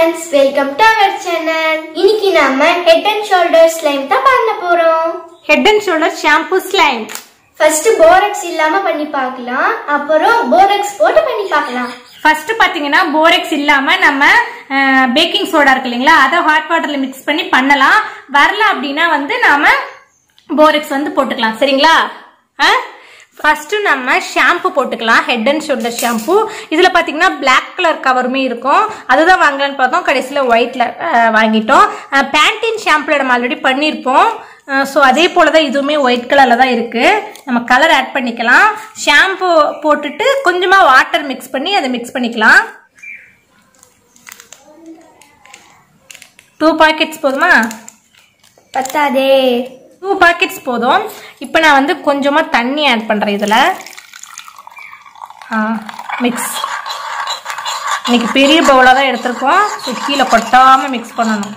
Friends welcome to our channel இன்னைக்கு நாம head and shoulder slime தான் பண்ண போறோம் head and shoulder shampoo slime first borax இல்லாம பண்ணி பார்க்கலாம் அப்புறம் போரக்ஸ் போட்டு பண்ணி பார்க்கலாம் ஃபர்ஸ்ட் பாத்தீங்கன்னா போரெக்ஸ் இல்லாம நம்ம பேக்கிங் சோடா இருக்கு இல்லைங்களா அதை ஹாட் வாட்டர்ல மிக்ஸ் பண்ணி பண்ணலாம் வரல அப்படின்னா வந்து நாம போரெக்ஸ் வந்து போட்டுக்கலாம் சரிங்களா ஃபர்ஸ்ட் நம்ம ஷாம்பு போட்டுக்கலாம் ஹெட் அண்ட் ஷோல்டர் ஷாம்பு இதுல பாத்தீங்கன்னா பிளாக் கலர் கவருமே இருக்கும் அதுதான் வாங்கலாம்னு பார்த்தோம் கடைசியில ஒயிட்ல வாங்கிட்டோம் பேண்டின் ஷாம்புல நம்ம ஆல்ரெடி பண்ணியிருப்போம் ஸோ அதே போல தான் இதுவுமே ஒயிட் கலரில் தான் இருக்குது நம்ம கலர் ஆட் பண்ணிக்கலாம் ஷாம்பு போட்டுட்டு கொஞ்சமாக வாட்டர் மிக்ஸ் பண்ணி அதை மிக்ஸ் பண்ணிக்கலாம் டூ பாக்கெட்ஸ் போதுமா பத்தாதே டூ பாக்கெட்ஸ் போதும் இப்போ நான் வந்து கொஞ்சமாக தண்ணி ஆட் பண்ணுறேன் இதில் மிக்ஸ் இன்னைக்கு பெரிய பவுலாக தான் எடுத்திருக்கோம் ஸோ கீழே கொட்டாமல் மிக்ஸ் பண்ணணும்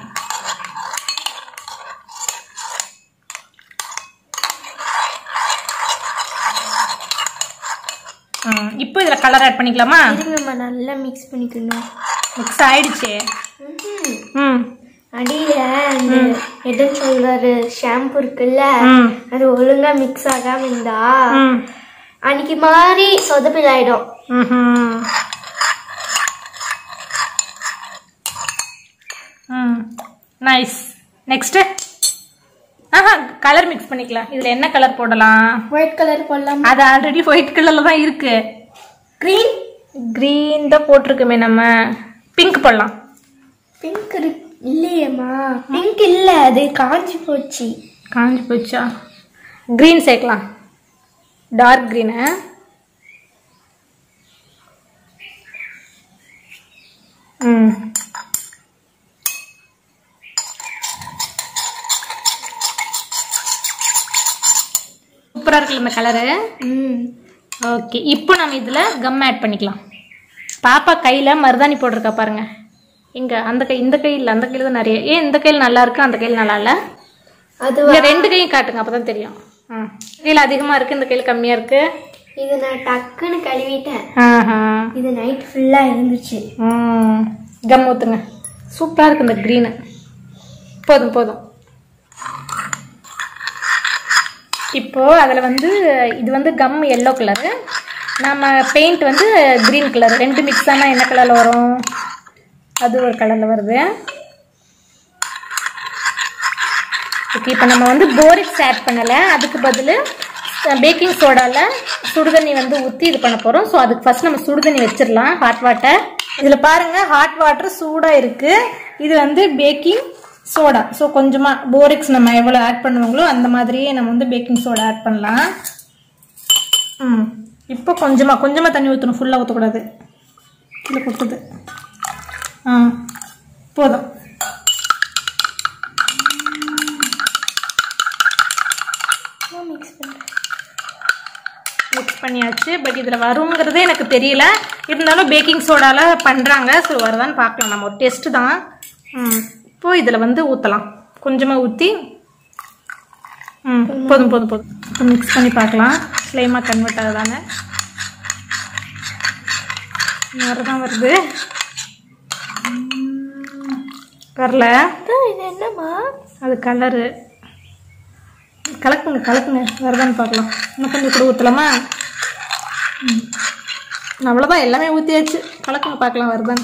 ம், இப்போ இதில் கலர் ஆட் பண்ணிக்கலாமா நம்ம நல்லா மிக்ஸ் பண்ணிக்கணும் மிக்ஸ் ஆயிடுச்சு ம் அடியில அந்த ஹெட் அண்ட் ஷோல்டர் ஷாம்பு இருக்குல்ல ம் அது ஒழுங்கா மிக்ஸ் ஆகாம இருந்தா ம் அன்னைக்கு மாதிரி சொதப்பில் ஆயிடும் ம்ஹும். ம் நைஸ் நெக்ஸ்ட்டு ஆஹா கலர் மிக்ஸ் பண்ணிக்கலாம் இதில் என்ன கலர் போடலாம் ஒயிட் கலர் போடலாம் அது ஆல்ரெடி ஒயிட் கலரில் தான் இருக்கு கிரீன் க்ரீன் தான் போட்டிருக்குமே நம்ம பிங்க் போடலாம் பிங்க் இல்லையேம்மா பிங்க் இல்ல அது காஞ்சி போச்சு காஞ்சி போச்சா க்ரீன் சேர்க்கலாம் டார்க் க்ரீனு ம் சூப்பராக இருக்குல்ல இந்த கலரு ம் ஓகே இப்போ நம்ம இதில் கம் ஆட் பண்ணிக்கலாம் பாப்பா கையில் மருதாணி போட்டிருக்கா பாருங்க இங்க அந்த கை இந்த கை இல்லை அந்த கையில் தான் நிறைய ஏன் இந்த கையில் நல்லா இருக்கு அந்த கையில் நல்லா இல்லை அது இங்க ரெண்டு கையும் காட்டுங்க அப்பதான் தெரியும் ம் கையில் அதிகமாக இருக்கு இந்த கையில் கம்மியாக இருக்கு இது நான் டக்குன்னு கழுவிட்டேன் ஆஹா இது நைட் ஃபுல்லா இருந்துச்சு ம் கம் ஊற்றுங்க சூப்பராக இருக்கு இந்த க்ரீனு போதும் போதும் இப்போ அதில் வந்து இது வந்து கம் எல்லோ கலரு நம்ம பெயிண்ட் வந்து க்ரீன் கலர் ரெண்டு மிக்ஸ் ஆனால் என்ன கலரில் வரும் அது ஒரு கலரில் வருது ஓகே இப்போ நம்ம வந்து போரிக்ஸ் ஆட் பண்ணலை அதுக்கு பதில் பேக்கிங் சோடாவில் சுடுதண்ணி வந்து ஊற்றி இது பண்ண போகிறோம் ஸோ அதுக்கு ஃபர்ஸ்ட் நம்ம சுடுதண்ணி வச்சிடலாம் ஹாட் வாட்டர் இதில் பாருங்கள் ஹாட் வாட்டர் சூடாக இருக்குது இது வந்து பேக்கிங் சோடா ஸோ கொஞ்சமாக போரிக்ஸ் நம்ம எவ்வளோ ஆட் பண்ணுவாங்களோ அந்த மாதிரியே நம்ம வந்து பேக்கிங் சோடா ஆட் பண்ணலாம் ம் இப்போ கொஞ்சமாக கொஞ்சமாக தண்ணி ஊற்றணும் ஃபுல்லாக ஊற்றக்கூடாது கீழே கொட்டுது ஆ போதும் மிக்ஸ் பண்றேன் மிக்ஸ் பண்ணியாச்சு பட் இதில் வருங்கிறதே எனக்கு தெரியல இருந்தாலும் பேக்கிங் சோடாவில் பண்ணுறாங்க ஸோ வருதான்னு பார்க்கலாம் நம்ம ஒரு டெஸ்ட்டு தான் ம் இப்போ இதில் வந்து ஊற்றலாம் கொஞ்சமாக ஊற்றி ம் போதும் போதும் போதும் இப்போ மிக்ஸ் பண்ணி பார்க்கலாம் ஸ்லைமாக கன்வெர்ட் ஆகுதானே தான் வருது வரல இது என்னம்மா அது கலரு கலக்குங்க கலக்குங்க வருதான்னு பார்க்கலாம் இன்னும் கொஞ்சம் கூட ஊற்றலாமா ம். அவ்வளோதான் எல்லாமே ஊற்றியாச்சு கலக்குங்க பார்க்கலாம் வருதான்னு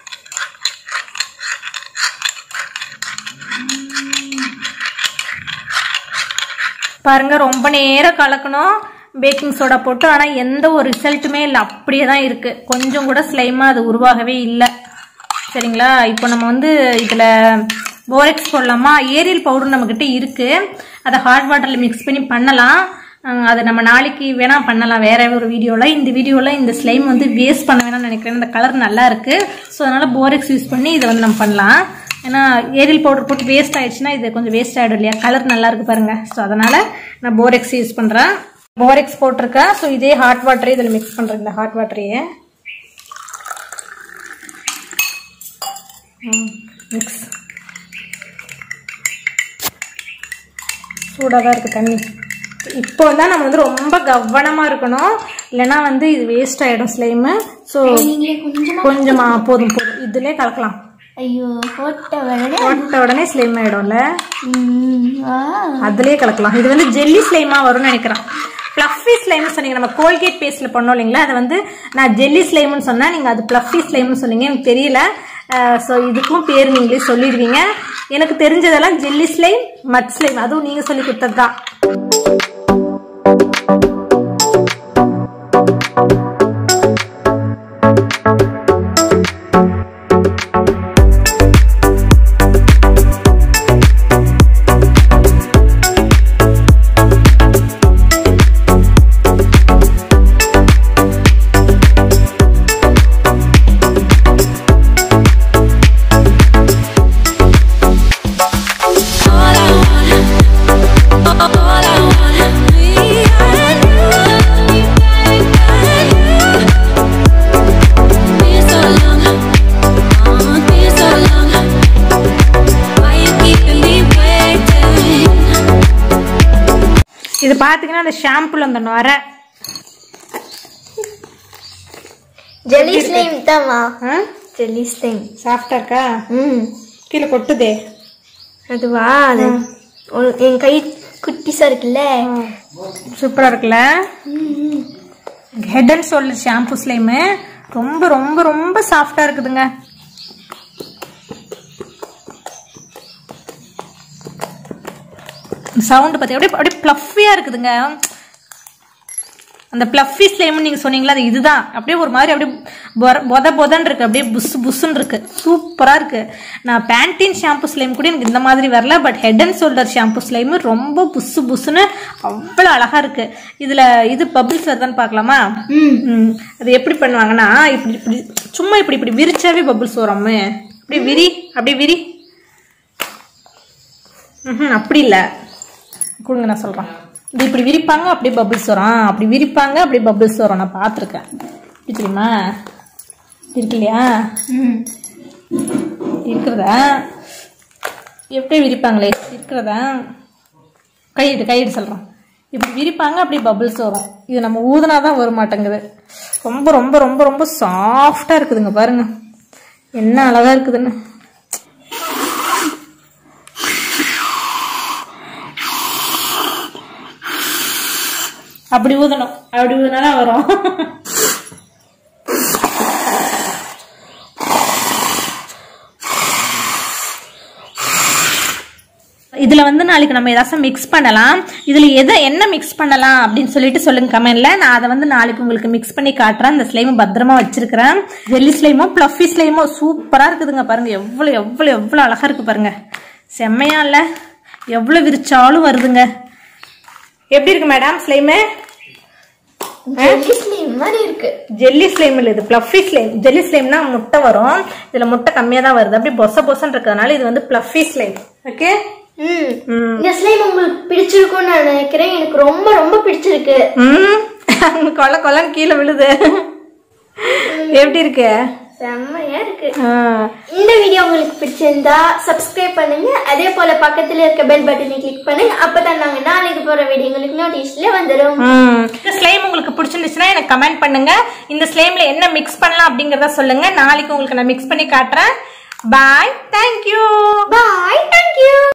பாருங்க ரொம்ப நேரம் கலக்கணும் பேக்கிங் சோடா போட்டு ஆனால் எந்த ஒரு ரிசல்ட்டுமே இல்லை அப்படியே தான் இருக்கு கொஞ்சம் கூட ஸ்லைமாக அது உருவாகவே இல்லை சரிங்களா இப்போ நம்ம வந்து இதில் போரெக்ஸ் போடலாமா ஏரியல் பவுடர் நம்மக்கிட்ட இருக்கு அதை ஹாட் வாட்டரில் மிக்ஸ் பண்ணி பண்ணலாம் அஹ் அதை நம்ம நாளைக்கு வேணால் பண்ணலாம் வேற ஒரு வீடியோவில் இந்த வீடியோவில் இந்த ஸ்லைம் வந்து வேஸ்ட் பண்ண வேணாம்னு நினைக்கிறேன் இந்த கலர் நல்லா இருக்கு ஸோ அதனால் போரெக்ஸ் யூஸ் பண்ணி இதை வந்து நம்ம பண்ணலாம் ஏன்னா ஏரியல் பவுடர் போட்டு வேஸ்ட் ஆயிடுச்சுன்னா இது கொஞ்சம் வேஸ்ட் ஆகிடும் இல்லையா கலர் நல்லா இருக்கு பாருங்க ஸோ அதனால் நான் போரெக்ஸ் யூஸ் பண்ணுறேன் போரெக்ஸ் போட்டிருக்கேன் ஸோ இதே ஹாட் வாட்டரே இதில் மிக்ஸ் பண்ணுறேன் இந்த ஹாட் வாட்டரையே மிக்ஸ் சூடாக தான் இருக்குது தண்ணி இப்போ தான் நம்ம வந்து ரொம்ப கவனமாக இருக்கணும் இல்லைன்னா வந்து இது வேஸ்ட் ஆகிடும் ஸ்லைமு ஸோ நீங்களே கொஞ்சமா கொஞ்சமா போதும் போதும் இதுலேயே கலக்கலாம் ஐயோ போட்ட உடனே போட்ட உடனே ஸ்லைம் ஆயிடும்ல ம், ஆ. அதுலயே கலக்கலாம் இது வந்து ஜெல்லி ஸ்லைமா வரும்னு நினைக்கிறேன் ஃப்ளஃபி ஸ்லைம்னு சொன்னீங்க நம்ம கோல்கேட் பேஸ்ட்ல பண்ணோம் இல்லைங்களா அது வந்து நான் ஜெல்லி ஸ்லைம்னு சொன்னேன் நீங்க அது ஃப்ளஃபி ஸ்லைம்னு சொன்னீங்க எனக்கு தெரியல ஸோ இதுக்கும் பேர் நீங்களே சொல்லிடுவீங்க எனக்கு தெரிஞ்சதெல்லாம் ஜெல்லி ஸ்லைம் மட் ஸ்லைம் அதுவும் நீங்க சொல்லி கொடுத்தது தான் All I want, all I want, me and you, and you. Been so long, oh, been so long. Why you keeping me waiting? இது பாத்தீங்கன்னா அந்த ஷாம்புல அந்த நுர ஜெல்லி ஸ்லைம் தான்மா ஜெல்லி ஸ்லைம் சாஃப்டா இருக்கா ம் கீழே கொட்டுதே அதுவா அது ஒரு- என் கை குட்டிஸா இருக்குல்ல சூப்பரா இருக்குல்ல head and shoulder shampoo slime ரொம்ப ரொம்ப ரொம்ப சாஃப்டா இருக்குதுங்க சவுண்ட் பத்தி அப்படியே அப்படியே ப்ளஃபியா இருக்குதுங்க அந்த ப்ளஃபி ஸ்லைம்னு நீங்க சொன்னீங்களா அது இதுதான் அப்படியே ஒரு மாதிரி அப்படியே பொர- பொத பொதன்னு இருக்கு அப்படியே புஸ் புஸ்ன்னு இருக்கு சூப்பரா இருக்கு நான் பேண்டீன் ஷாம்பு ஸ்லைம் கூட எனக்கு இந்த மாதிரி வரல but head and shoulder shampoo slime ரொம்ப புஸ்ஸு புஸ்ஸுன்னு அவ்வளோ அழகா இருக்கு இதுல இது பபிள்ஸ் வருதான்னு பார்க்கலாமா ம். அது எப்படி பண்ணுவாங்கன்னா இப்படி இப்படி சும்மா இப்படி இப்படி விரிச்சாவே பபிள்ஸ் வரும் அப்படியே விரி அப்படியே விரி ம்ஹும், அப்படி இல்லை கொடுங்க நான் சொல்கிறேன் இது இப்படி விரிப்பாங்க அப்படியே பபிள்ஸ் வரும் அப்படி விரிப்பாங்க அப்படியே பபிள்ஸ் வரும் நான் பார்த்துருக்கேன் இது தெரியுமா இருக்கு இல்லையா இருக்கிறதா எப்படி விரிப்பாங்களே இருக்கிறதா கையிடு கையிடு சொல்கிறேன் இப்படி விரிப்பாங்க அப்படியே பபிள்ஸ் வரும் இது நம்ம ஊதுனா தான் வர மாட்டேங்குது ரொம்ப ரொம்ப ரொம்ப ரொம்ப சாஃப்டாக இருக்குதுங்க பாருங்க என்ன அழகா இருக்குதுன்னு அப்படி ஊதணும் அப்படி ஊதினாலும் வரும் இதுல வந்து நாளைக்கு நம்ம ஏதாச்சும் மிக்ஸ் பண்ணலாம் இதுல எதை என்ன மிக்ஸ் பண்ணலாம் அப்படின்னு சொல்லிட்டு சொல்லுங்க கமெண்ட்ல நான் அதை வந்து நாளைக்கு உங்களுக்கு மிக்ஸ் பண்ணி காட்டுறேன் இந்த ஸ்லைம் பத்திரமா வச்சிருக்கிறேன் ஜெல்லி ஸ்லைமோ ப்ளஃபி ஸ்லைமோ சூப்பரா இருக்குதுங்க பாருங்க எவ்வளவு எவ்வளவு எவ்வளவு அழகா இருக்கு பாருங்க செம்மையா இல்ல எவ்வளவு விரிச்சாலும் வருதுங்க எப்படி இருக்கு மேடம் ஸ்லைமு ஜெல்லி ஸ்லைம் மாதிரி இருக்கு ஜெல்லி ஸ்லைம் இல்லை இது ப்ளஃபி ஸ்லைம் ஜெல்லி ஸ்லைம்னா முட்டை வரும் இதுல முட்டை கம்மியா தான் வருது அப்படி பொச பொசன்னு இருக்கிறதுனால இது வந்து ப்ளஃபி ஸ்லைம் ஓகே ம் ம் இந்த ஸ்லைம் உங்களுக்கு பிடிச்சிருக்கும்னு நான் நினைக்கிறேன் எனக்கு ரொம்ப ரொம்ப பிடிச்சிருக்கு ம் கொல கொலன்னு கீழே விழுது எப்படி இருக்கு செம்மையா இருக்கு ஆ. இந்த வீடியோ உங்களுக்கு பிடிச்சிருந்தா சப்ஸ்கிரைப் பண்ணுங்க அதே போல பக்கத்துல இருக்க பெல் பட்டனை கிளிக் பண்ணுங்க அப்பதான் நாங்க நாளைக்கு போற வீடியோ உங்களுக்கு நோட்டீஸ்ல வந்துடும் ம். இந்த ஸ்லைம் உங்களுக்கு பிடிச்சிருந்துச்சுன்னா எனக்கு கமெண்ட் பண்ணுங்க இந்த ஸ்லைம்ல என்ன மிக்ஸ் பண்ணலாம் அப்படிங்கறத சொல்லுங்க நாளைக்கு உங்களுக்கு நான் மிக்ஸ் பண்ணி காட்டுறேன் பாய் தேங்க்யூ பாய் தேங்க்யூ